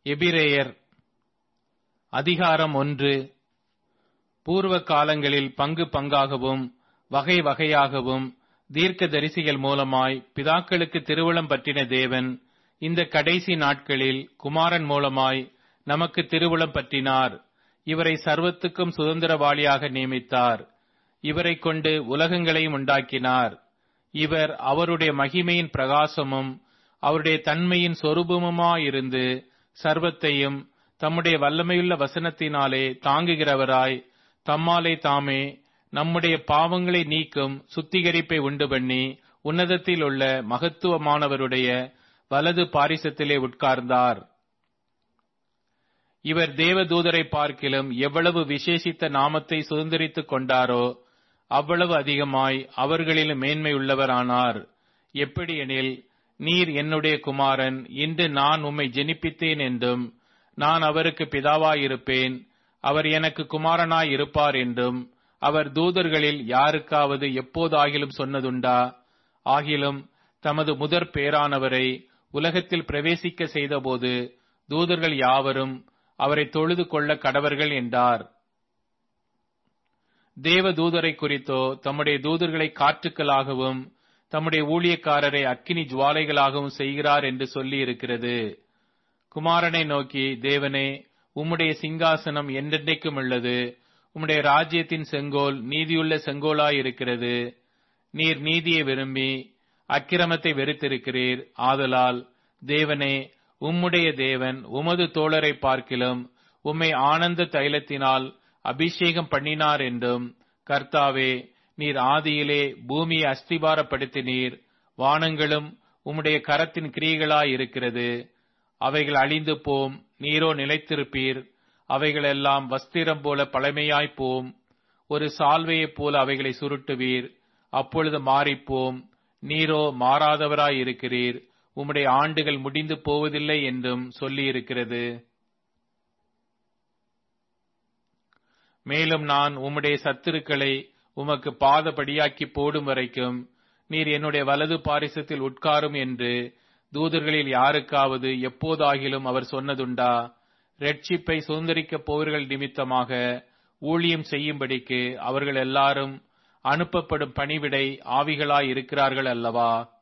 எபிரேயர் அதிகாரம் ஒன்று பூர்வ காலங்களில் பங்கு பங்காகவும் வகை வகையாகவும் தீர்க்க தரிசிகள் மூலமாய் பிதாக்களுக்கு திருவுளம் பற்றின தேவன் இந்த கடைசி நாட்களில் குமாரன் மூலமாய் நமக்கு திருவுளம் பற்றினார் இவரை சர்வத்துக்கும் சுதந்திரவாளியாக நியமித்தார் இவரை கொண்டு உலகங்களையும் உண்டாக்கினார் இவர் அவருடைய மகிமையின் பிரகாசமும் அவருடைய தன்மையின் சொரூபமுமாயிருந்து சர்வத்தையும் தம்முடைய வல்லமையுள்ள வசனத்தினாலே தாங்குகிறவராய் தம்மாலே தாமே நம்முடைய பாவங்களை நீக்கும் சுத்திகரிப்பை உண்டு பண்ணி உன்னதத்தில் உள்ள மகத்துவமானவருடைய வலது பாரிசத்திலே உட்கார்ந்தார் இவர் தேவதூதரை பார்க்கிலும் எவ்வளவு விசேஷித்த நாமத்தை சுதந்திரித்துக் கொண்டாரோ அவ்வளவு அதிகமாய் அவர்களிலும் மேன்மை உள்ளவரானார் எப்படியெனில் நீர் என்னுடைய குமாரன் இன்று நான் உம்மை ஜெனிப்பித்தேன் என்றும் நான் அவருக்கு பிதாவாயிருப்பேன் அவர் எனக்கு குமாரனாய் இருப்பார் என்றும் அவர் தூதர்களில் யாருக்காவது எப்போதாகிலும் சொன்னதுண்டா ஆகிலும் தமது முதற் பேரானவரை உலகத்தில் பிரவேசிக்க செய்தபோது தூதர்கள் யாவரும் அவரை தொழுது கொள்ள கடவர்கள் என்றார் தேவ தூதரை குறித்தோ தம்முடைய தூதர்களை காற்றுக்களாகவும் தம்முடைய ஊழியக்காரரை அக்கினி ஜுவாலைகளாகவும் செய்கிறார் என்று சொல்லி இருக்கிறது குமாரனை நோக்கி தேவனே உம்முடைய சிங்காசனம் என்றென்றைக்கும் உள்ளது உம்முடைய ராஜ்யத்தின் செங்கோல் நீதியுள்ள செங்கோலாயிருக்கிறது நீர் நீதியை விரும்பி அக்கிரமத்தை வெறுத்திருக்கிறீர் ஆதலால் தேவனே உம்முடைய தேவன் உமது தோழரை பார்க்கிலும் உம்மை ஆனந்த தைலத்தினால் அபிஷேகம் பண்ணினார் என்றும் கர்த்தாவே நீர் ஆதியிலே பூமியை அஸ்திபாரப்படுத்தினீர் வானங்களும் உம்முடைய கரத்தின் கிரியைகளாயிருக்கிறது அவைகள் அழிந்து போம் நீரோ நிலைத்திருப்பீர் அவைகளெல்லாம் வஸ்திரம் போல பழமையாய்ப் போம் ஒரு சால்வையைப் போல அவைகளை சுருட்டுவீர் அப்பொழுது மாறிப்போம் நீரோ மாறாதவராயிருக்கிறீர் உம்முடைய ஆண்டுகள் முடிந்து போவதில்லை என்றும் சொல்லியிருக்கிறது மேலும் நான் உம்முடைய சத்துருக்களை உமக்கு பாதபடியாக்கி போடும் வரைக்கும் நீர் என்னுடைய வலது பாரிசத்தில் உட்காரும் என்று தூதர்களில் யாருக்காவது எப்போதாகிலும் அவர் சொன்னதுண்டா ரட்சிப்பை சுதந்திரிக்கப் போவர்கள் நிமித்தமாக ஊழியம் செய்யும்படிக்கு அவர்கள் எல்லாரும் அனுப்பப்படும் பணிவிடை ஆவிகளாய் இருக்கிறார்கள் அல்லவா